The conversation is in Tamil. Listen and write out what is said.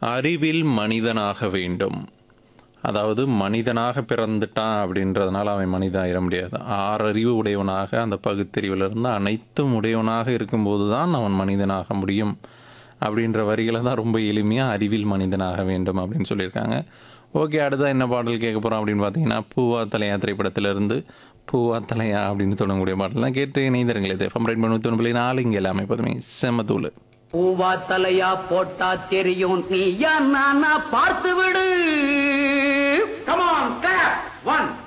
அறிவில் மனிதனாக வேண்டும் அதாவது மனிதனாக பிறந்துட்டான் அப்படின்றதுனால அவன் மனிதன் ஆயிட முடியாது ஆறறிவு உடையவனாக அந்த பகுத்தறிவிலிருந்து அனைத்தும் உடையவனாக இருக்கும்போது தான் அவன் மனிதனாக முடியும் அப்படின்ற வரிகளை தான் ரொம்ப எளிமையாக அறிவில் மனிதனாக வேண்டும் அப்படின்னு சொல்லியிருக்காங்க ஓகே அடுத்தா என்ன பாடல் கேட்க போகிறோம் அப்படின்னு பார்த்தீங்கன்னா பூவா தலையா திரைப்படத்திலிருந்து பூவா தலையா அப்படின்னு தொடங்கக்கூடிய பாடல் தான் கேட்டு இணைந்திருங்களே எஃப்எம் ரைட் பண்ணி தொண்ணூறு நாலு இங்கே எல்லாமே எப்போதுமே செம்மத்தூள் பூவா தலையா போட்டா தெரியும் நீ நானா பார்த்து விடு Come on, clap. One,